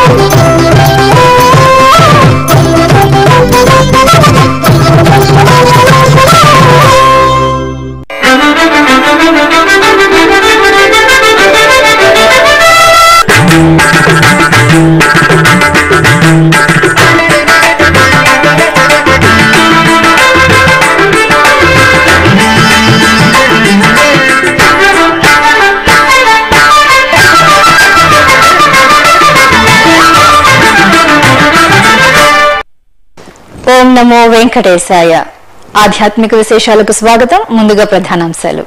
ఓం నమో వెంకటేశాయ ఆధ్యాత్మిక విశేషాలకు స్వాగతం ముందుగా ప్రధానాంశాలు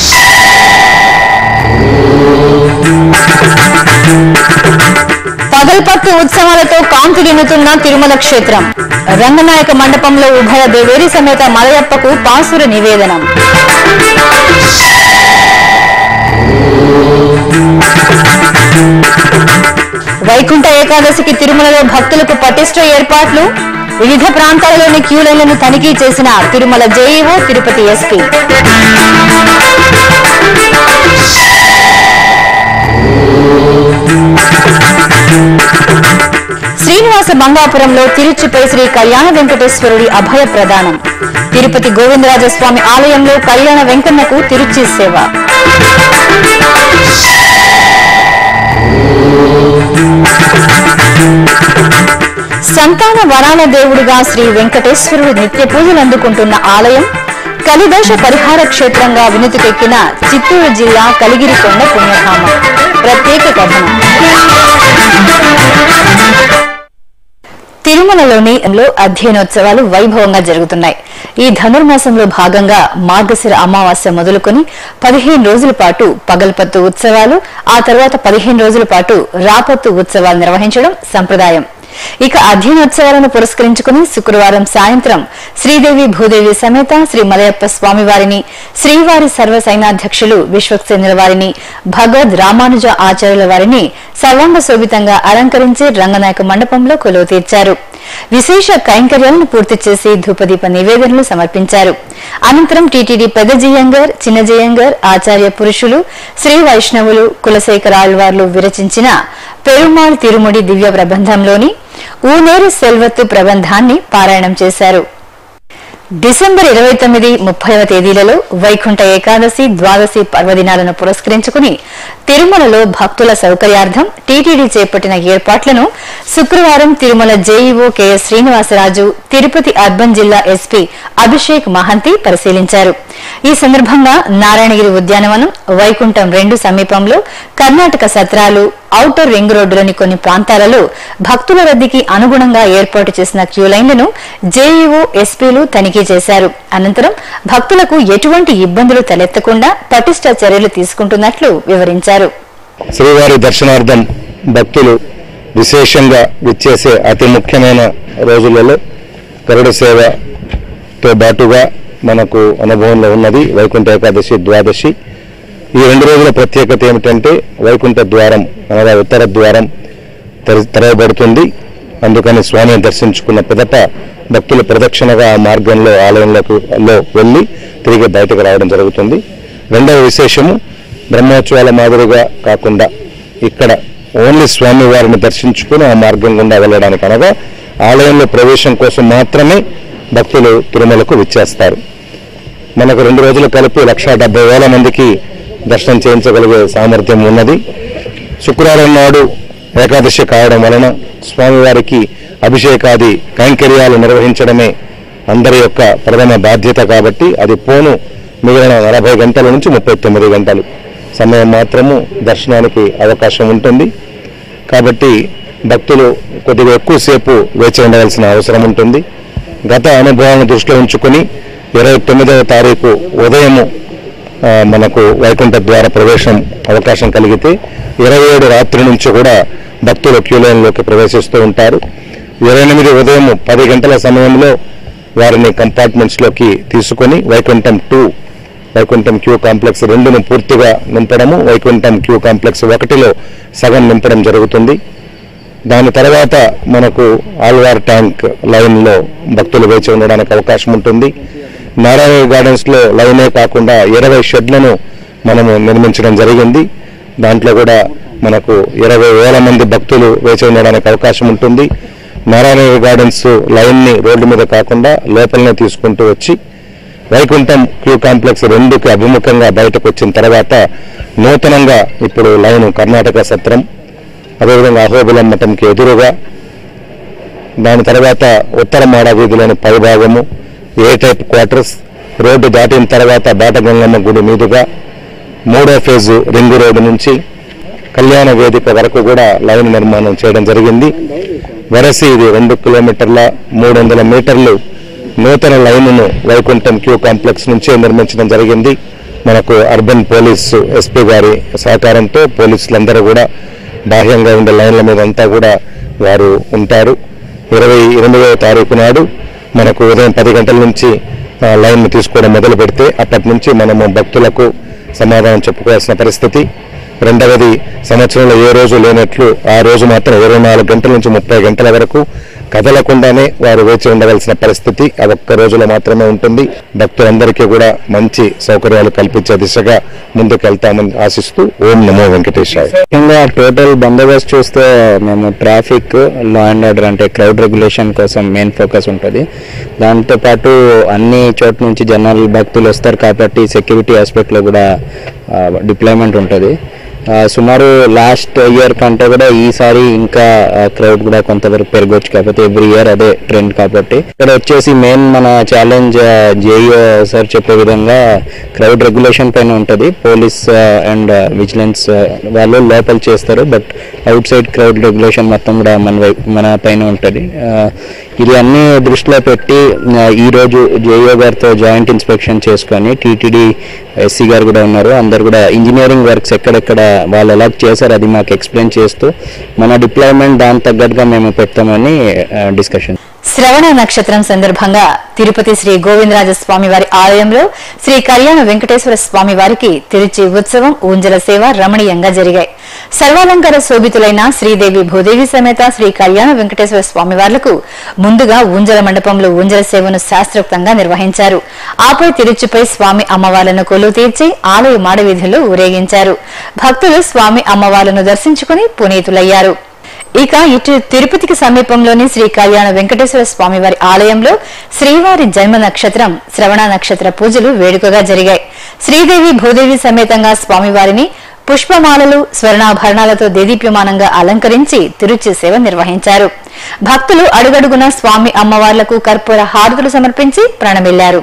పగల్పత్తు ఉత్సవాలతో కాంతులిన్నుతున్న తిరుమల క్షేత్రం రంగనాయక మండపంలో ఉభయ దేవేరి సమేత మలయప్పకు పాసుర నివేదనం వైకుంఠ ఏకాదశికి తిరుమలలో భక్తులకు పటిష్ట ఏర్పాట్లు వివిధ ప్రాంతాలలోని క్యూ లైన్లను తనిఖీ చేసిన తిరుమల జేఈఓ తిరుపతి ఎస్పీ శ్రీనివాస మంగాపురంలో తిరుచిపై శ్రీ కళ్యాణ వెంకటేశ్వరుడి అభయ ప్రదానం తిరుపతి గోవిందరాజస్వామి ఆలయంలో కళ్యాణ వెంకన్నకు తిరుచి సేవ సంతాన వరాల దేవుడిగా శ్రీ వెంకటేశ్వరుడు నిత్య పూజలు అందుకుంటున్న ఆలయం కలిదోష పరిహార క్షేత్రంగా వినుతికెక్కిన చిత్తూరు జిల్లా కలిగిరికొండ పుణ్యధామ ప్రత్యేక కథనం తిరుమలలోని లో అధ్యయనోత్సవాలు వైభవంగా జరుగుతున్నాయి ఈ ధనుర్మాసంలో భాగంగా మార్గశిర అమావాస్య మొదలుకొని పదిహేను రోజుల పాటు పగల్పత్తు ఉత్సవాలు ఆ తర్వాత పదిహేను రోజుల పాటు రాపత్తు ఉత్సవాలు నిర్వహించడం సంప్రదాయం ఇక అధ్యయనోత్సవాలను పురస్కరించుకుని శుక్రవారం సాయంత్రం శ్రీదేవి భూదేవి సమేత శ్రీ మలయప్ప స్వామివారిని శ్రీవారి సర్వ సైనాధ్యక్షులు విశ్వక్సేనుల వారిని భగవద్ రామానుజ ఆచార్యుల వారిని సర్వాంగ శోభితంగా అలంకరించి రంగనాయక మండపంలో కొలువు తీర్చారు విశేష కైంకర్యాలను పూర్తి చేసి ధూపదీప నివేదనలు సమర్పించారు అనంతరం టీటీడీ పెద్ద జియంగర్ చిన్న జియంగర్ ఆచార్య పురుషులు శ్రీ వైష్ణవులు కులశేఖర ఆళ్వార్లు విరచించిన పెరుమాళ్ తిరుముడి దివ్య ప్రబంధంలోని ఊనేరు సెల్వత్తు ప్రబంధాన్ని పారాయణం చేశారు డిసెంబర్ ఇరవై తొమ్మిది ముప్పైవ తేదీలలో వైకుంఠ ఏకాదశి ద్వాదశి పర్వదినాలను పురస్కరించుకుని తిరుమలలో భక్తుల సౌకర్యార్థం టీటీడీ చేపట్టిన ఏర్పాట్లను శుక్రవారం Tirumala JEO KS Srinivasaraju Tirupati urban జిల్లా ఎస్పీ అభిషేక్ మహంతి పరిశీలించారు ఈ సందర్భంగా నారాయణగిరి ఉద్యానవనం వైకుంఠం రెండు సమీపంలో కర్ణాటక సత్రాలు ఔటర్ రింగ్ రోడ్డులోని కొన్ని ప్రాంతాలలో భక్తుల రద్దీకి అనుగుణంగా ఏర్పాటు చేసిన క్యూ లైన్లను జేఈఓ ఎస్పీలు తనిఖీ చేశారు అనంతరం భక్తులకు ఎటువంటి ఇబ్బందులు తలెత్తకుండా పటిష్ట చర్యలు తీసుకుంటున్నట్లు వివరించారు శ్రీవారి దర్శనార్థం భక్తులు విశేషంగా విచ్చేసే అతి ముఖ్యమైన రోజులలో గరుడ సేవతో బాటుగా మనకు అనుభవంలో ఉన్నది వైకుంఠ ఏకాదశి ద్వాదశి ఈ రెండు రోజుల ప్రత్యేకత ఏమిటంటే వైకుంఠ ద్వారం అనగా ఉత్తర ద్వారం తెర- తెరవబడుతుంది అందుకని స్వామిని దర్శించుకున్న పిదట భక్తులు ప్రదక్షిణగా ఆ మార్గంలో ఆలయంలోకి లో వెళ్ళి తిరిగి బయటకు రావడం జరుగుతుంది రెండవ విశేషము బ్రహ్మోత్సవాల మాదిరిగా కాకుండా ఇక్కడ ఓన్లీ స్వామి వారిని దర్శించుకుని ఆ మార్గం గుండా వెళ్ళడానికి అనగా ఆలయంలో ప్రవేశం కోసం మాత్రమే భక్తులు తిరుమలకు విచ్చేస్తారు మనకు రెండు రోజులు కలిపి లక్ష డెబ్బై వేల మందికి దర్శనం చేయించగలిగే సామర్థ్యం ఉన్నది శుక్రవారం నాడు ఏకాదశి కావడం వలన స్వామివారికి అభిషేకాది కైంకర్యాలు నిర్వహించడమే అందరి యొక్క ప్రథమ బాధ్యత కాబట్టి అది పోను మిగిలిన నలభై గంటల నుంచి ముప్పై తొమ్మిది గంటలు సమయం మాత్రము దర్శనానికి అవకాశం ఉంటుంది కాబట్టి భక్తులు కొద్దిగా ఎక్కువసేపు వేచి ఉండవలసిన అవసరం ఉంటుంది గత అనుభవాలను దృష్టిలో ఉంచుకొని ఇరవై తొమ్మిదవ తారీఖు ఉదయము ఆ, మనకు వైకుంఠ ద్వార ప్రవేశం అవకాశం కలిగితే ఇరవై ఏడు రాత్రి నుంచి కూడా భక్తులు క్యూ లైన్లోకి ప్రవేశిస్తూ ఉంటారు ఇరవై ఎనిమిది ఉదయం పది గంటల సమయంలో వారిని కంపార్ట్మెంట్స్లోకి తీసుకొని Vaikuntham to Vaikuntham queue complex రెండును పూర్తిగా నింపడము వైకుంఠం క్యూ కాంప్లెక్స్ ఒకటిలో సగం నింపడం జరుగుతుంది దాని తర్వాత మనకు ఆల్వార్ ట్యాంక్ లైన్లో భక్తులు వేచి ఉండడానికి అవకాశం ఉంటుంది నారాయణ గార్డెన్స్లో లైనే కాకుండా ఇరవై షెడ్లను మనము నిర్మించడం జరిగింది దాంట్లో కూడా మనకు ఇరవై వేల మంది భక్తులు వేచి ఉండడానికి అవకాశం ఉంటుంది నారాయణ గార్డెన్స్ లైన్ని రోడ్డు మీద కాకుండా లోపలనే తీసుకుంటూ వచ్చి వైకుంఠం క్యూ కాంప్లెక్స్ రెండుకి అభిముఖంగా బయటకు వచ్చిన తర్వాత నూతనంగా ఇప్పుడు లైన్ కర్ణాటక సత్రం అదేవిధంగా అహోబిలం మఠంకి ఎదురుగా దాని తర్వాత ఉత్తర మాడ వీధిలోని పైభాగము ఏ టైప్ క్వార్టర్స్ రోడ్డు దాటిన తర్వాత బాటగంగమ్మ గుడి మీదుగా మూడో ఫేజు రింగు రోడ్డు నుంచి కళ్యాణ వేదిక వరకు కూడా లైన్ నిర్మాణం చేయడం జరిగింది వరసి ఇది రెండు కిలోమీటర్ల మూడు వందల మీటర్లు నూతన లైన్ను వైకుంఠం క్యూ కాంప్లెక్స్ నుంచే నిర్మించడం జరిగింది మనకు అర్బన్ పోలీసు ఎస్పీ గారి సహకారంతో పోలీసులందరూ కూడా బాహ్యంగా ఉండే లైన్ల మీద అంతా కూడా వారు ఉంటారు ఇరవై ఎనిమిదవ తారీఖు నాడు మనకు ఉదయం పది గంటల నుంచి ఆ, లైన్ తీసుకోవడం మొదలు పెడితే అప్పటి నుంచి మనము భక్తులకు సమాధానం చెప్పుకోవాల్సిన పరిస్థితి రెండవది సంవత్సరంలో ఏ రోజు లేనట్లు ఆ రోజు మాత్రం ఇరవై నాలుగు గంటల నుంచి ముప్పై గంటల వరకు కదలకుండానే వారు వేచి ఉండవలసిన పరిస్థితి ఆ ఒక్క రోజులో మాత్రమే ఉంటుంది భక్తులందరికీ కూడా మంచి సౌకర్యాలు కల్పించే దిశగా ముందుకు వెళ్తామని ఆశిస్తూ ఓం నమో వెంకటేశాయ ముఖ్యంగా టోటల్ బందోబస్తు చూస్తే మేము ట్రాఫిక్ లా అండ్ ఆర్డర్ అంటే క్రౌడ్ రెగ్యులేషన్ కోసం మెయిన్ ఫోకస్ ఉంటుంది దాంతోపాటు అన్ని చోట్ల నుంచి జనాలు భక్తులు వస్తారు కాబట్టి సెక్యూరిటీ ఆస్పెక్ట్లో కూడా డిప్లాయ్మెంట్ ఉంటుంది ఆ, సుమారు లాస్ట్ ఇయర్ కంటే కూడా ఈసారి ఇంకా క్రౌడ్ కూడా కొంతవరకు పెరగవచ్చు కాకపోతే ఎవ్రీ ఇయర్ అదే ట్రెండ్ కాబట్టి ఇక్కడ వచ్చేసి మెయిన్ మన ఛాలెంజ్ జేఈఓ సార్ చెప్పే విధంగా క్రౌడ్ రెగ్యులేషన్ పైన ఉంటుంది పోలీస్ అండ్ విజిలెన్స్ వాళ్ళు లోపల చేస్తారు but outside crowd regulation మొత్తం కూడా మన వైపు మన పైన ఉంటుంది ఇది అన్ని దృష్టిలో పెట్టి ఆ, ఈ రోజు జేఈఓ గారితో జాయింట్ ఇన్స్పెక్షన్ చేసుకొని టీటీడీ ఎస్సీ గారు కూడా ఉన్నారు అందరు కూడా ఇంజనీరింగ్ వర్క్స్ ఎక్కడెక్కడ వాళ్ళు ఎలా చేశారు అది మాకు ఎక్స్ప్లెయిన్ చేస్తూ మన డిప్లాయ్మెంట్ దాని తగ్గట్టుగా మేము పెడతామని డిస్కషన్ శ్రవణ నక్షత్రం సందర్భంగా తిరుపతి శ్రీ గోవిందరాజ స్వామి వారి ఆలయంలో శ్రీ కళ్యాణ వెంకటేశ్వర స్వామి వారికి తిరుచి ఉత్సవం ఊంజల సేవ రమణీయంగా జరిగాయి సర్వాలంకార శోభితులైన శ్రీదేవి భూదేవి సమేత శ్రీ కళ్యాణ వెంకటేశ్వర స్వామి వార్లకు ముందుగా ఊంజల మండపంలో ఊంజల సేవను శాస్త్రోక్తంగా నిర్వహించారు ఆపై తిరుచిపై స్వామి అమ్మవార్లను కొలువు తీర్చి ఆలయ మాడవీధుల్లో ఊరేగించారు భక్తులు స్వామి అమ్మవార్లను దర్శించుకుని పునీతులయ్యారు ఇక ఇటు తిరుపతికి సమీపంలోని శ్రీ కళ్యాణ వెంకటేశ్వర స్వామి వారి ఆలయంలో శ్రీవారి జన్మ నక్షత్రం శ్రవణ నక్షత్ర పూజలు వేడుకగా జరిగాయి శ్రీదేవి భూదేవి సమేతంగా స్వామివారిని పుష్పమాలలు స్వర్ణాభరణాలతో దేదీప్యమానంగా అలంకరించి తిరుచి సేవ నిర్వహించారు భక్తులు అడుగడుగున స్వామి అమ్మవార్లకు కర్పూర హారతులు సమర్పించి ప్రణమిల్లారు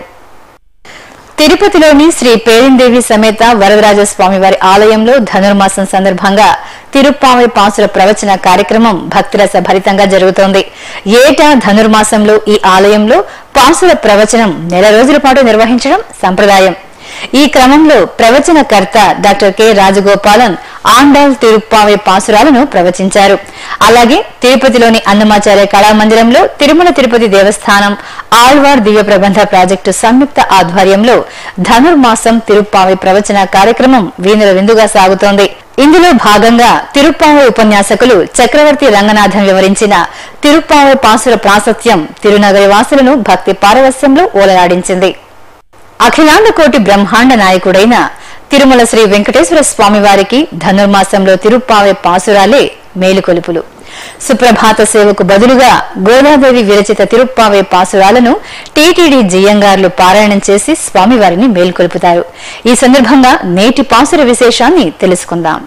తిరుపతిలోని శ్రీ పేరిందేవి సమేత వరదరాజ స్వామి వారి ఆలయంలో ధనుర్మాసం సందర్భంగా తిరుప్పావై పాసుల ప్రవచన కార్యక్రమం భక్తిరస భరితంగా జరుగుతోంది ఏటా ధనుర్మాసంలో ఈ ఆలయంలో పాసుల ప్రవచనం నెల రోజుల పాటు నిర్వహించడం సంప్రదాయం ఈ క్రమంలో ప్రవచనకర్త డాక్టర్ కె రాజగోపాలన్ ఆండాల్ తిరుప్పావై పాసురాలను ప్రవచించారు అలాగే తిరుపతిలోని అన్నమాచార్య కళామందిరంలో తిరుమల తిరుపతి దేవస్థానం ఆళ్వార్ దివ్య ప్రబంధ ప్రాజెక్టు సంయుక్త ఆధ్వర్యంలో ధనుర్మాసం తిరుప్పావై ప్రవచన కార్యక్రమం వీణుల విందుగా సాగుతోంది ఇందులో భాగంగా తిరుప్పావై ఉపన్యాసకులు చక్రవర్తి రంగనాథన్ వివరించిన తిరుప్పావై పాసుల ప్రాశస్త్యం తిరునగరి వాసులను భక్తి పారవస్యంలో ఓలలాడించింది అఖిలాండ కోటి బ్రహ్మాండ నాయకుడైన తిరుమల శ్రీ వెంకటేశ్వర స్వామి వారికి ధనుర్మాసంలో తిరుప్పావే పాసురాలే మేలుకొలుపులు సుప్రభాత సేవకు బదులుగా గోదాదేవి విరచిత తిరుప్పావే పాసురాలను టీటీడీ జియ్యంగార్లు పారాయణం చేసి స్వామివారిని మేల్కొలుపుతారు ఈ సందర్భంగా నేటి పాసుర విశేషాన్ని తెలుసుకుందాం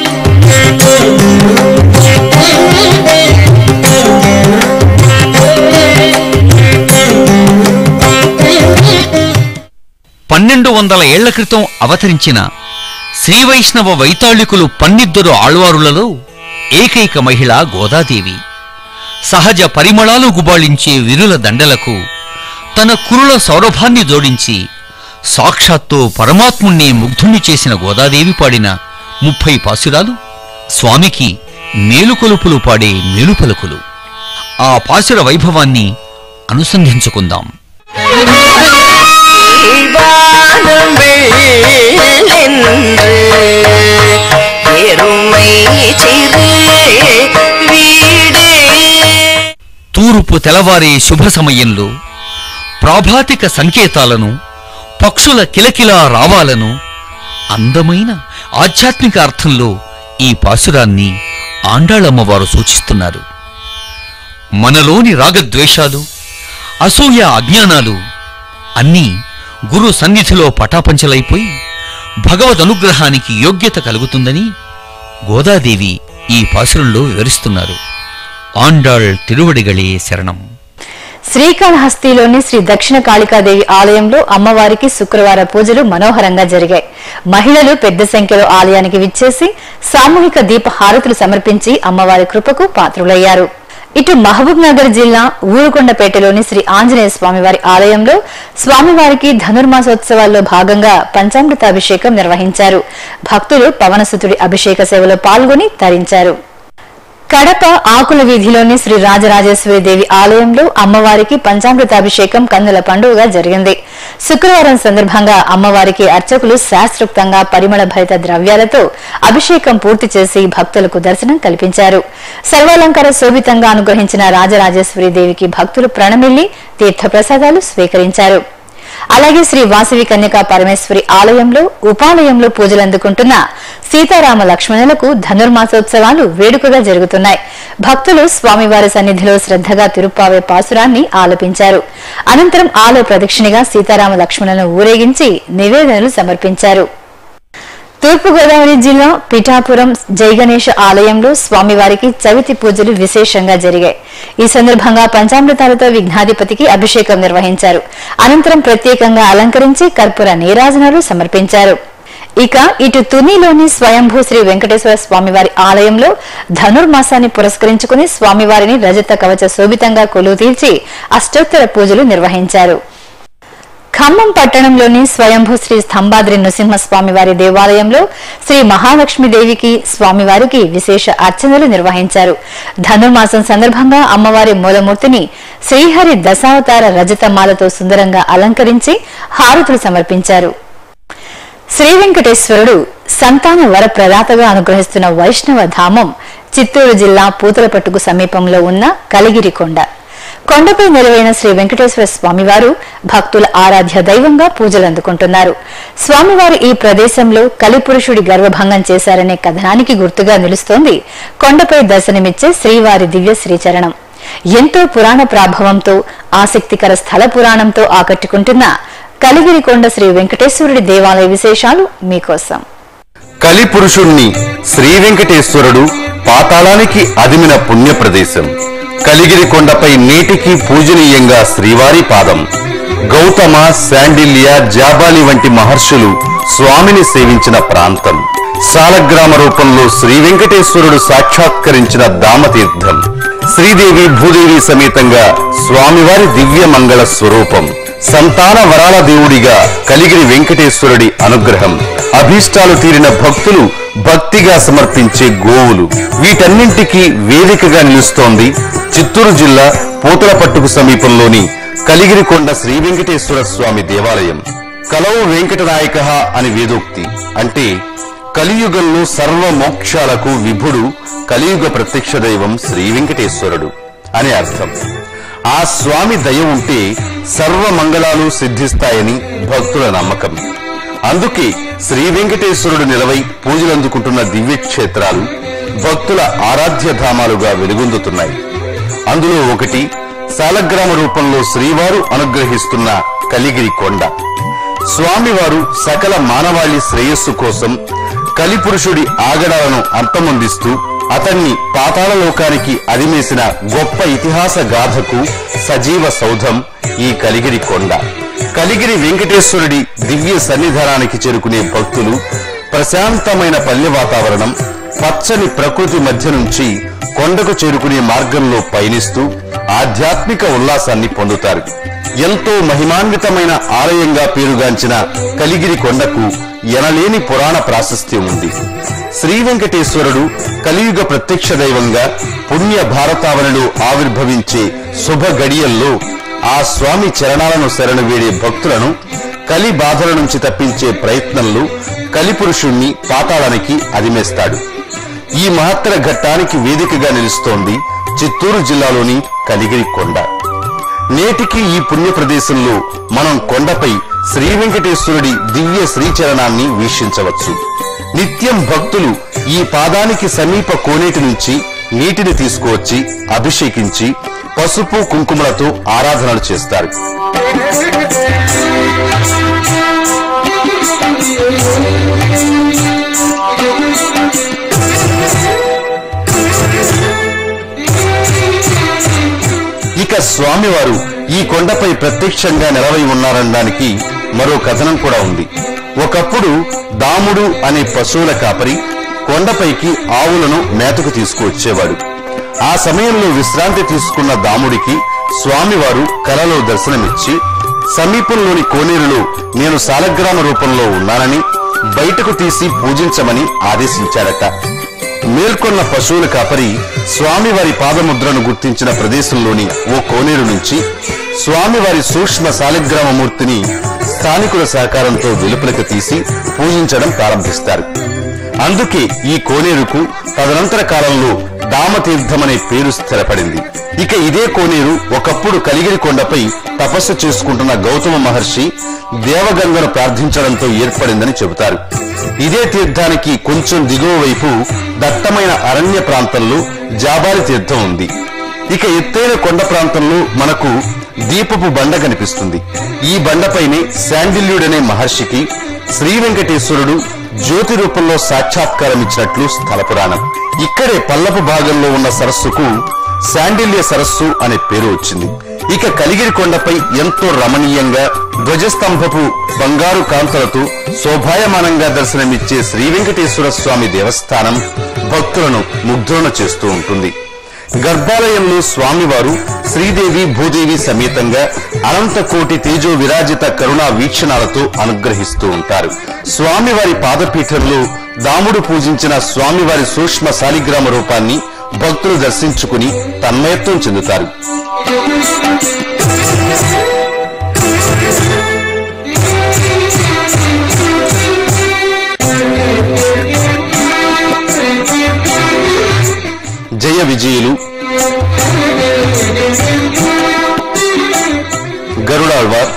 పన్నెండు వందల ఏళ్ల క్రితం అవతరించిన శ్రీవైష్ణవ వైతాళికులు పన్నిద్దరు ఆళ్వారులలో ఏకైక మహిళ గోదాదేవి సహజ పరిమళాలు గుబాళించే విరుల దండలకు తన కురుల సౌరభాన్ని జోడించి సాక్షాత్తు పరమాత్ముణ్ణి ముగ్ధుణ్ణి చేసిన గోదాదేవి పాడిన ముప్పై పాసురాలు స్వామికి మేలుకొలుపులు పాడే మేలుపలుకులు ఆ పాసుర వైభవాన్ని అనుసంధించుకుందాం வானம் வெள்ளென்று எருமை சிறு வீடே తూర్పు తెలవారే శుభ సమయంలో ప్రాభాతిక సంకేతాలను పక్షుల కిలకిలా రావాలను అందమైన ఆధ్యాత్మిక అర్థంలో ఈ పాసురాన్ని ఆండాళమ్మవారు సూచిస్తున్నారు మనలోని రాగద్వేషాలు అసూయ అజ్ఞానాలు అన్నీ గురు సన్నిధిలో పటాపంచలైపోయి భగవద్ అనుగ్రహానికి యోగ్యత కలుగుతుందని గోదాదేవి ఈ పాసురంలో వివరిస్తున్నారు ఆండాళ్ తిరువడిగళే శరణం శ్రీకాళహస్తిలోని శ్రీ దక్షిణ కాళికాదేవి ఆలయంలో అమ్మవారికి శుక్రవార పూజలు మనోహరంగా జరిగాయి మహిళలు పెద్ద సంఖ్యలో ఆలయానికి విచ్చేసి సామూహిక దీప హారతులు సమర్పించి అమ్మవారి కృపకు పాత్రులయ్యారు ఇటు మహబూబ్ నగర్ జిల్లా ఊరుకొండపేటలోని శ్రీ ఆంజనేయ స్వామివారి ఆలయంలో స్వామివారికి ధనుర్మాసోత్సవాల్లో భాగంగా పంచామృతాభిషేకం నిర్వహించారు భక్తులు పవనసుతుడి అభిషేక సేవలో పాల్గొని తరించారు కడప ఆకుల వీధిలోని శ్రీ రాజరాజేశ్వరి దేవి ఆలయంలో అమ్మవారికి పంచామృతాభిషేకం కన్నుల పండుగగా జరిగింది శుక్రవారం సందర్భంగా అమ్మవారికి అర్చకులు శాస్త్రోక్తంగా పరిమళ భరిత ద్రవ్యాలతో అభిషేకం పూర్తి చేసి భక్తులకు దర్శనం కల్పించారు సర్వాలంకార శోభితంగా అనుగ్రహించిన రాజరాజేశ్వరి దేవికి భక్తులు ప్రణమిల్లి తీర్థప్రసాదాలు స్వీకరించారు అలాగే శ్రీ వాసవి కన్యకా పరమేశ్వరి ఆలయంలో ఉపాలయంలో పూజలు అందుకుంటున్న సీతారామ లక్ష్మణులకు ధనుర్మాసోత్సవాలు వేడుకగా జరుగుతున్నాయి భక్తులు స్వామివారి సన్నిధిలో శ్రద్ధగా తిరుప్పావే పాసురాన్ని ఆలపించారు అనంతరం ఆలయ ప్రదక్షిణగా సీతారామ లక్ష్మణులను ఊరేగించి నివేదనలు సమర్పించారు తూర్పుగోదావరి జిల్లా పిఠాపురం జయగణేష ఆలయంలో స్వామివారికి చవితి పూజలు విశేషంగా జరిగాయి ఈ సందర్భంగా పంచామృతాలతో విఘ్నాధిపతికి అభిషేకం నిర్వహించారు అనంతరం ప్రత్యేకంగా అలంకరించి కర్పూర నీరాజనాలు సమర్పించారు ఇక ఇటు తునిలోని స్వయంభూ శ్రీ వెంకటేశ్వర స్వామివారి ఆలయంలో ధనుర్మాసాన్ని పురస్కరించుకుని స్వామివారిని రజత కవచ శోభితంగా కొలువు తీర్చి అష్టోత్తర పూజలు నిర్వహించారు ఖమ్మం పట్టణంలోని స్వయంభూ శ్రీ స్తంభాద్రి నృసింహస్వామివారి దేవాలయంలో శ్రీ మహాలక్ష్మీదేవికి స్వామివారికి విశేష అర్చనలు నిర్వహించారు ధనుర్మాసం సందర్భంగా అమ్మవారి మూలమూర్తిని శ్రీహరి దశావతార రజతమాలతో సుందరంగా అలంకరించి హారతులు సమర్పించారు శ్రీ వెంకటేశ్వరుడు సంతాన వర ప్రదాతగా అనుగ్రహిస్తున్న వైష్ణవ ధామం చిత్తూరు జిల్లా పూతలపట్టుకు సమీపంలో ఉన్న కలిగిరి కొండ కొండపై నిలవైన శ్రీ వెంకటేశ్వర స్వామివారు భక్తుల ఆరాధ్య దైవంగా పూజలు అందుకుంటున్నారు స్వామివారు ఈ ప్రదేశంలో కలిపురుషుడి గర్వభంగం చేశారనే కథనానికి గుర్తుగా నిలుస్తోంది కొండపై దర్శనమిచ్చే శ్రీవారి దివ్య శ్రీచరణం ఎంతో పురాణ ప్రాభవంతో ఆసక్తికర స్థల పురాణంతో ఆకట్టుకుంటున్న కలిగిరికొండ శ్రీ వెంకటేశ్వరుడి దేవాలయ విశేషాలు మీకోసం కలిపురుషుణ్ణి శ్రీ వెంకటేశ్వరుడు పాతాళానికి అదిమిన పుణ్య ప్రదేశం కలిగిరి కొండపై నేటికి పూజనీయంగా శ్రీవారి పాదం గౌతమ శాండిల్య జాబాలి వంటి మహర్షులు స్వామిని సేవించిన ప్రాంతం సాలగ్రామ రూపంలో శ్రీ వెంకటేశ్వరుడు సాక్షాత్కరించిన దామతీర్థం శ్రీదేవి భూదేవి సమేతంగా స్వామివారి దివ్య మంగళ స్వరూపం సంతాన వరాల దేవుడిగా కలిగిరి వెంకటేశ్వరుడి అనుగ్రహం అభీష్టాలు తీరిన భక్తులు భక్తిగా సమర్పించే గోవులు వీటన్నింటికీ వేదికగా నిలుస్తోంది చిత్తూరు జిల్లా పూతలపట్టుకు సమీపంలోని కలిగిరికొండ శ్రీ వెంకటేశ్వర స్వామి దేవాలయం కలవు వెంకటనాయక అని వేదోక్తి అంటే కలియుగంలో సర్వ మోక్షాలకు విభుడు కలియుగ ప్రత్యక్ష దైవం శ్రీ వెంకటేశ్వరుడు అని అర్థం ఆ స్వామి దయ ఉంటే సర్వ మంగళాలు సిద్ధిస్తాయని భక్తుల నమ్మకం అందుకే శ్రీ వెంకటేశ్వరుడు నిలవై పూజలందుకుంటున్న దివ్య క్షేత్రాలు భక్తుల ఆరాధ్య ధామాలుగా వెలుగొందుతున్నాయి అందులో ఒకటి సాలగ్రామ రూపంలో శ్రీవారు అనుగ్రహిస్తున్న కలిగిరి కొండ స్వామివారు సకల మానవాళి శ్రేయస్సు కోసం కలిపురుషుడి ఆగడాలను అంతమొందిస్తూ అతన్ని పాతాళ లోకానికి అదిమేసిన గొప్ప ఇతిహాస గాథకు సజీవ సౌధం ఈ కలిగిరి కొండ కలిగిరి వెంకటేశ్వరుడి దివ్య సన్నిధానానికి చేరుకునే భక్తులు ప్రశాంతమైన పల్లె వాతావరణం పచ్చని ప్రకృతి మధ్య నుంచి కొండకు చేరుకునే మార్గంలో పయనిస్తూ ఆధ్యాత్మిక ఉల్లాసాన్ని పొందుతారు ఎంతో మహిమాన్వితమైన ఆలయంగా పేరుగాంచిన కలిగిరి కొండకు ఎనలేని పురాణ ప్రాశస్త్యం ఉంది శ్రీ వెంకటేశ్వరుడు కలియుగ ప్రత్యక్ష దైవంగా పుణ్య భారతావనిలో ఆవిర్భవించే శుభ గడియల్లో ఆ స్వామి చరణాలను శరణు వేడే భక్తులను కలి బాధల నుంచి తప్పించే ప్రయత్నంలో కలిపురుషుణ్ణి పాతాళానికి అదిమేస్తాడు ఈ మహత్తర ఘట్టానికి వేదికగా నిలుస్తోంది చిత్తూరు జిల్లాలోని కలిగిరి కొండ నేటికి ఈ పుణ్య ప్రదేశంలో మనం కొండపై శ్రీ వెంకటేశ్వరుడి దివ్య శ్రీచరణాన్ని వీక్షించవచ్చు నిత్యం భక్తులు ఈ పాదానికి సమీప కోనేటి నుంచి నీటిని తీసుకువచ్చి అభిషేకించి పసుపు కుంకుమలతో ఆరాధనలు చేస్తారు ఇక స్వామివారు ఈ కొండపై ప్రత్యక్షంగా నిలవై ఉన్నారనడానికి మరో కథనం కూడా ఉంది ఒకప్పుడు దాముడు అనే పశువుల కాపరి కొండపైకి ఆవులను మేతకు తీసుకువచ్చేవాడు ఆ సమయంలో విశ్రాంతి తీసుకున్న దాముడికి స్వామివారు కలలో దర్శనమిచ్చి సమీపంలోని కోనేరులో నేను సాలగ్రామ రూపంలో ఉన్నానని బయటకు తీసి పూజించమని ఆదేశించాడట మేల్కొన్న పశువుల కాపరి స్వామివారి పాదముద్రను గుర్తించిన ప్రదేశంలోని ఓ కోనేరు నుంచి స్వామివారి సూక్ష్మ శాలిగ్రామమూర్తిని స్థానికుల సహకారంతో వెలుపలకు తీసి పూజించడం ప్రారంభిస్తారు అందుకే ఈ కోనేరుకు తదనంతర కాలంలో దామతీర్థమనే పేరు స్థిరపడింది ఇక ఇదే కోనేరు ఒకప్పుడు కలిగిరి కొండపై తపస్సు చేసుకుంటున్న గౌతమ మహర్షి దేవగంగను ప్రార్థించడంతో ఏర్పడిందని చెబుతారు ఇదే తీర్థానికి కొంచెం దిగువ వైపు దట్టమైన అరణ్య ప్రాంతంలో జాబాలి తీర్థం ఉంది ఇక ఎత్తైన కొండ ప్రాంతంలో మనకు దీపపు బండ కనిపిస్తుంది ఈ బండపైనే శాండిల్యుడనే మహర్షికి శ్రీ వెంకటేశ్వరుడు జ్యోతి రూపంలో సాక్షాత్కారం ఇచ్చినట్లు స్థల పురాణం ఇక్కడే పల్లపు భాగంలో ఉన్న సరస్సుకు శాండిల్య సరస్సు అనే పేరు వచ్చింది ఇక కలిగిరి కొండపై ఎంతో రమణీయంగా ధ్వజస్తంభపు బంగారు కాంతలతో శోభాయమానంగా దర్శనమిచ్చే శ్రీ వెంకటేశ్వర స్వామి దేవస్థానం భక్తులను ముగ్ధులను చేస్తూ ఉంటుంది గర్భాలయంలో స్వామివారు శ్రీదేవి భూదేవి సమేతంగా అనంత కోటి తేజో విరాజిత కరుణా వీక్షణాలతో అనుగ్రహిస్తూ ఉంటారు స్వామివారి పాదపీఠంలో దాముడు పూజించిన స్వామివారి సూక్ష్మ శాలిగ్రామ రూపాన్ని భక్తులు దర్శించుకుని తన్మయత్వం చెందుతారు జయ విజయులు గరుడాళ్వార్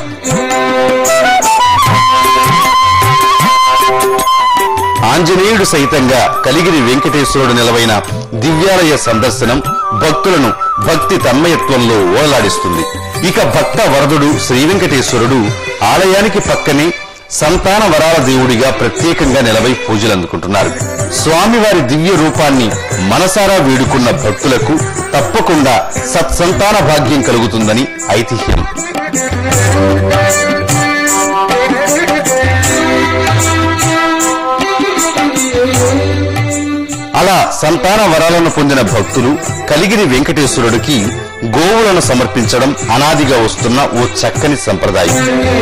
ఆంజనేయుడు సైతంగా కలిగిరి వెంకటేశ్వరుడు నిలవైన దివ్యాలయ సందర్శనం భక్తులను భక్తి తన్మయత్వంలో ఓలాడిస్తుంది ఇక భక్త వరదుడు శ్రీ వెంకటేశ్వరుడు ఆలయానికి పక్కనే సంతాన వరాల దేవుడిగా ప్రత్యేకంగా నిలవై పూజలు అందుకుంటున్నారు స్వామివారి దివ్య రూపాన్ని మనసారా వేడుకున్న భక్తులకు తప్పకుండా సత్సంతాన భాగ్యం కలుగుతుందని ఐతిహ్యం అలా సంతాన వరాలను పొందిన భక్తులు కలిగిరి వెంకటేశ్వరుడికి గోవులను సమర్పించడం అనాదిగా వస్తున్న ఓ చక్కని సంప్రదాయం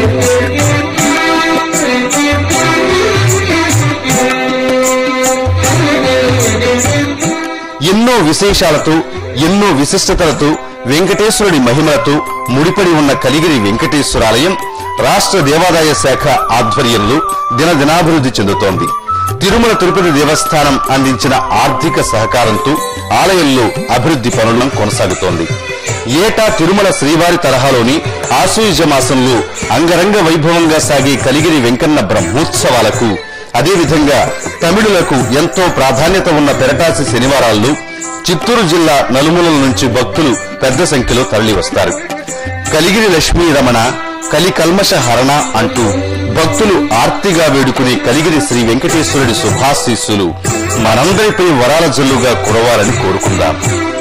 ఎన్నో విశేషాలతో ఎన్నో విశిష్టతలతో వెంకటేశ్వరుడి మహిమలతో ముడిపడి ఉన్న కలిగిరి వెంకటేశ్వరాలయం రాష్ట్ర దేవాదాయ శాఖ ఆధ్వర్యంలో దినదినాభివృద్ధి చెందుతోంది తిరుమల తిరుపతి దేవస్థానం అందించిన ఆర్థిక సహకారంతో ఆలయంలో అభివృద్ధి పనులను కొనసాగుతోంది ఏటా తిరుమల శ్రీవారి తరహాలోని ఆశ్వయుజ మాసంలో అంగరంగ వైభవంగా సాగే కలిగిరి వెంకన్న బ్రహ్మోత్సవాలకు అదేవిధంగా తమిళులకు ఎంతో ప్రాధాన్యత ఉన్న పెరటాసి శనివారాల్లో చిత్తూరు జిల్లా నలుమూలల నుంచి భక్తులు పెద్ద సంఖ్యలో తరలి వస్తారు కలిగిరి లక్ష్మీ రమణ కలి కల్మష హరణ అంటూ భక్తులు ఆర్తిగా వేడుకునే కలిగిరి శ్రీ వెంకటేశ్వరుడి శుభాశీస్సులు మనందరిపై వరాల జల్లుగా కురవాలని కోరుకుందాం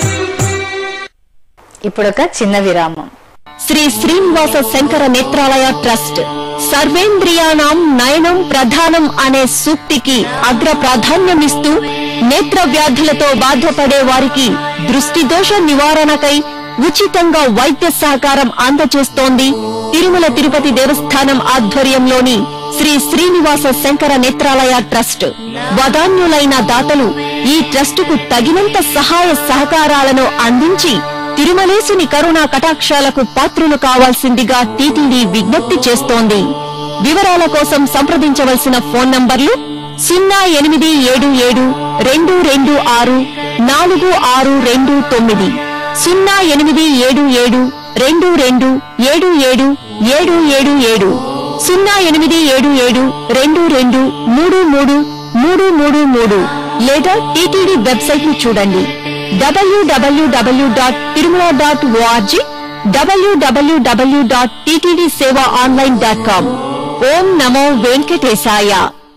ఇప్పుడొక చిన్న విరామం శ్రీ శ్రీనివాస శంకర నేత్రాలయ ట్రస్ట్ సర్వేంద్రియాణం నయనం ప్రధానం అనే సూక్తికి అగ్ర ప్రాధాన్యమిస్తూ నేత్ర వ్యాధులతో బాధపడే వారికి దృష్టి దోష నివారణకై ఉచితంగా వైద్య సహకారం అందజేస్తోంది తిరుమల తిరుపతి దేవస్థానం ఆధ్వర్యంలోని శ్రీ శ్రీనివాస శంకర నేత్రాలయ ట్రస్ట్ వదాన్యులైన దాతలు ఈ ట్రస్టుకు తగినంత సహాయ సహకారాలను అందించి తిరుమలేసుని కరుణా కటాక్షాలకు పాత్రులు కావాల్సిందిగా టీటీడీ విజ్ఞప్తి చేస్తోంది వివరాల కోసం సంప్రదించవలసిన ఫోన్ నంబర్లు సున్నా ఎనిమిది ఏడు ఏడు రెండు రెండు ఆరు నాలుగు ఆరు రెండు తొమ్మిది సున్నా ఎనిమిది ఏడు ఏడు రెండు రెండు ఏడు ఏడు ఏడు ఏడు ఏడు సున్నా ఎనిమిది ఏడు ఏడు రెండు రెండు మూడు మూడు మూడు మూడు మూడు లేదా టీటీడీ వెబ్సైట్ ను చూడండి WWW dot Tirumala dot ORG WWW dot TTD Seva online dot com ఓం నమో వెంకటేశాయ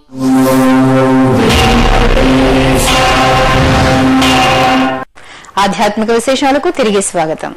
ఆధ్యాత్మిక విశేషాలకు తిరిగి స్వాగతం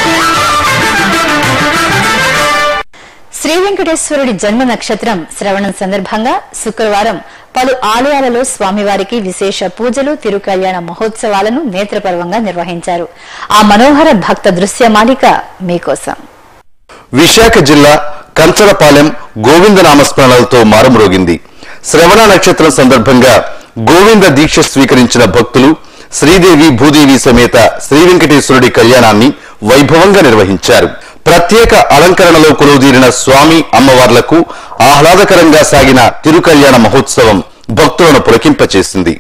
శ్రీ వెంకటేశ్వరుడి జన్మ నక్షత్రం శ్రవణం సందర్భంగా శుక్రవారం పలు ఆలయాలలో స్వామివారికి విశేష పూజలు తిరుకల్యాణ మహోత్సవాలను నేత్రపర్వంగా నిర్వహించారు ఆ మనోహర భక్త దృశ్యమాలిక మీకోసం విశాఖ జిల్లా కంచరపాలెం గోవింద నామస్మరణలతో మారుమ్రోగింది శ్రవణ నక్షత్రం సందర్భంగా గోవింద దీక్ష స్వీకరించిన భక్తులు శ్రీదేవి భూదేవి సమేత శ్రీ వెంకటేశ్వరుడి కళ్యాణాన్ని వైభవంగా నిర్వహించారు ప్రత్యేక అలంకరణలో కొలువుదీరిన స్వామి అమ్మవార్లకు ఆహ్లాదకరంగా సాగిన తిరుకల్యాణ మహోత్సవం భక్తులను పులకింపచేసింది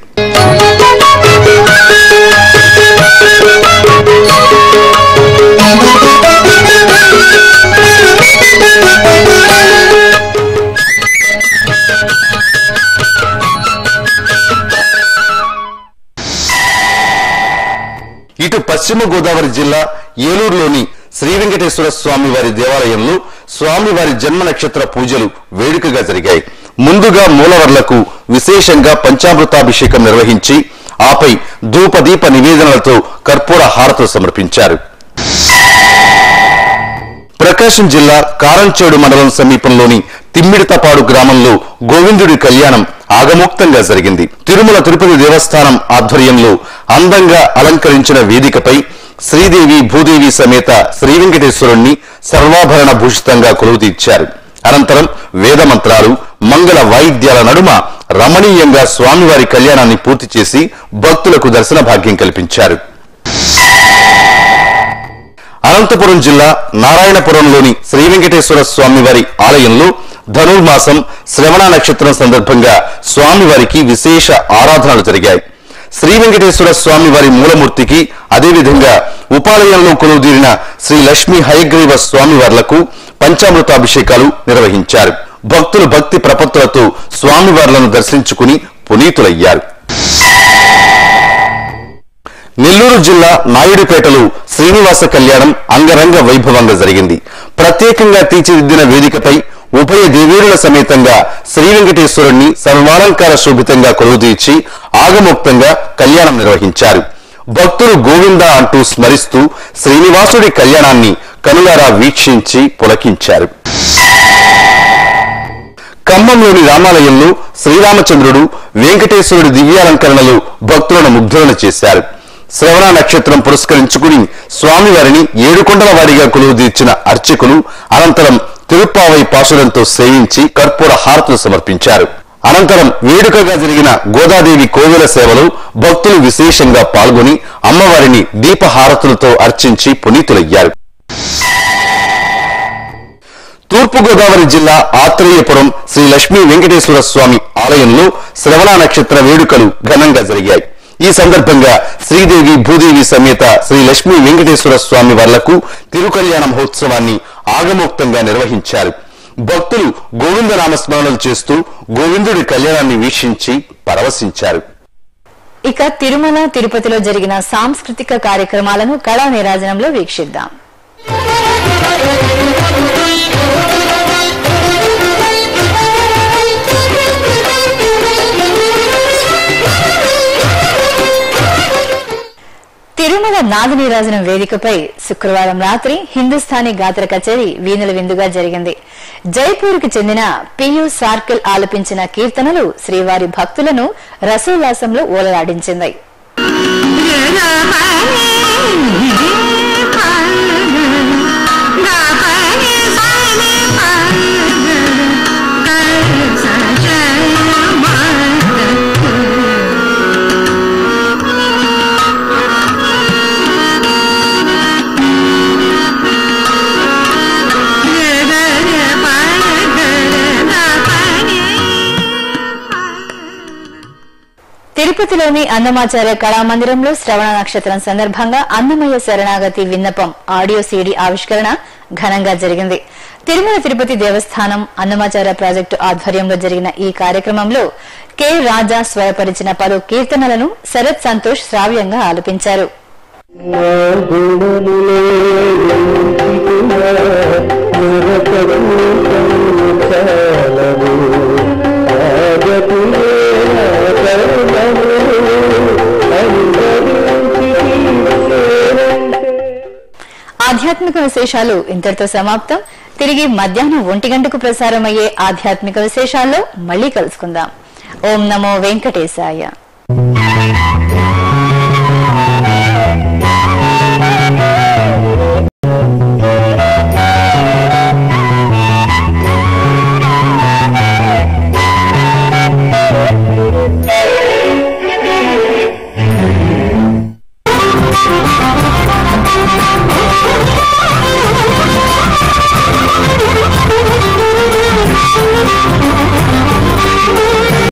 ఇటు పశ్చిమ గోదావరి జిల్లా ఏలూరులోని శ్రీ వెంకటేశ్వర స్వామి వారి దేవాలయంలో స్వామివారి జన్మ నక్షత్ర పూజలు వేడుకగా జరిగాయి ముందుగా మూలవర్లకు విశేషంగా పంచామృతాభిషేకం నిర్వహించి ఆపై ధూపదీప నివేదనలతో కర్పూర హారతులు సమర్పించారు ప్రకాశం జిల్లా కారంచేడు మండలం సమీపంలోని తిమ్మిడితపాడు గ్రామంలో గోవిందుడి కళ్యాణం ఆగమోక్తంగా జరిగింది తిరుమల తిరుపతి దేవస్థానం ఆధ్వర్యంలో అందంగా అలంకరించిన వేదికపై శ్రీదేవి భూదేవి సమేత శ్రీ వెంకటేశ్వరుణ్ణి సర్వాభరణ భూషితంగా కొలువుతీర్చారు అనంతరం వేద మంత్రాలు మంగళ వాయిద్యాల నడుమ రమణీయంగా స్వామివారి కళ్యాణాన్ని పూర్తి చేసి భక్తులకు దర్శన భాగ్యం కల్పించారు అనంతపురం జిల్లా నారాయణపురంలోని శ్రీ వెంకటేశ్వర స్వామివారి ఆలయంలో ధనుర్మాసం శ్రవణ నక్షత్రం సందర్భంగా స్వామివారికి విశేష ఆరాధనలు జరిగాయి శ్రీ వెంకటేశ్వర స్వామివారి మూలమూర్తికి అదేవిధంగా ఉపాలయంలో కొలువుదీరిన శ్రీ లక్ష్మీ హయగ్రీవ స్వామివార్లకు పంచామృతాభిషేకాలు నిర్వహించారు భక్తులు భక్తి ప్రపత్తులతో స్వామివార్లను దర్శించుకుని పునీతులయ్యారు నెల్లూరు జిల్లా నాయుడుపేటలో శ్రీనివాస కళ్యాణం అంగరంగ వైభవంగా జరిగింది ప్రత్యేకంగా తీర్చిదిద్దిన వేదికపై ఉభయ దేవేరుల సమేతంగా శ్రీ వెంకటేశ్వరుణ్ణి సర్వాలంకార శోభితంగా కొలువుదీర్చి ఆగమోక్తంగా కళ్యాణం నిర్వహించారు భక్తులు గోవింద అంటూ స్మరిస్తూ శ్రీనివాసుడి కళ్యాణాన్ని కనులారా వీక్షించి పులకించారు ఖమ్మంలోని రామాలయంలో శ్రీరామచంద్రుడు వెంకటేశ్వరుడి దివ్యాలంకరణలు భక్తులను ముగ్ధులను చేశారు శ్రవణ నక్షత్రం పురస్కరించుకుని స్వామివారిని ఏడుకొండల వారిగా కొలువుదీర్చిన అర్చకులు అనంతరం తిరుప్పావై పాశురంతో సేవించి కర్పూర హారతులు సమర్పించారు అనంతరం వేడుకగా జరిగిన గోదాదేవి కోవెల సేవలో భక్తులు విశేషంగా పాల్గొని అమ్మవారిని దీపహారతులతో అర్చించి పునీతులయ్యారు తూర్పుగోదావరి జిల్లా ఆత్రేయపురం శ్రీ లక్ష్మీ వెంకటేశ్వర స్వామి ఆలయంలో శ్రవణ నక్షత్ర వేడుకలు ఘనంగా జరిగాయి ఈ సందర్భంగా శ్రీదేవి భూదేవి సమేత శ్రీ లక్ష్మీ వెంకటేశ్వర స్వామి వార్లకు తిరుకల్యాణ మహోత్సవాన్ని ఆగమోక్తంగా నిర్వహించారు భక్తులు గోవింద నామస్మరణలు చేస్తూ గోవిందుడి కళ్యాణాన్ని వీక్షించి పరవశించారు ఇక తిరుమల తిరుపతిలో జరిగిన సాంస్కృతిక కార్యక్రమాలను కళా నీరాజనంలో వీక్షిద్దాం తిరుమల నాగనీరాజనం వేదికపై శుక్రవారం రాత్రి హిందుస్థానీ గాత్ర కచేరీ వీణుల విందుగా జరిగింది జైపూర్కు చెందిన పియు సార్కిల్ ఆలపించిన కీర్తనలు శ్రీవారి భక్తులను రసోల్లాసంలో ఓలలాడించింది తిరుపతిలోని అన్నమాచార్య కళామందిరంలో శ్రవణ నక్షత్రం సందర్భంగా అన్నమయ్య శరణాగతి విన్నపం ఆడియో సీడీ ఆవిష్కరణ ఘనంగా జరిగింది తిరుమల తిరుపతి దేవస్థానం అన్నమాచార్య ప్రాజెక్టు ఆధ్వర్యంలో జరిగిన ఈ కార్యక్రమంలో కె రాజా స్వరపరిచిన పలు కీర్తనలను శరత్ సంతోష్ శ్రావ్యంగా ఆలపించారు ఆధ్యాత్మిక విశేషాలు ఇంతటితో సమాప్తం తిరిగి మధ్యాహ్నం ఒంటి గంటకు ప్రసారమయ్యే ఆధ్యాత్మిక విశేషాల్లో మళ్ళీ కలుసుకుందాం ఓం నమో వెంకటేశాయ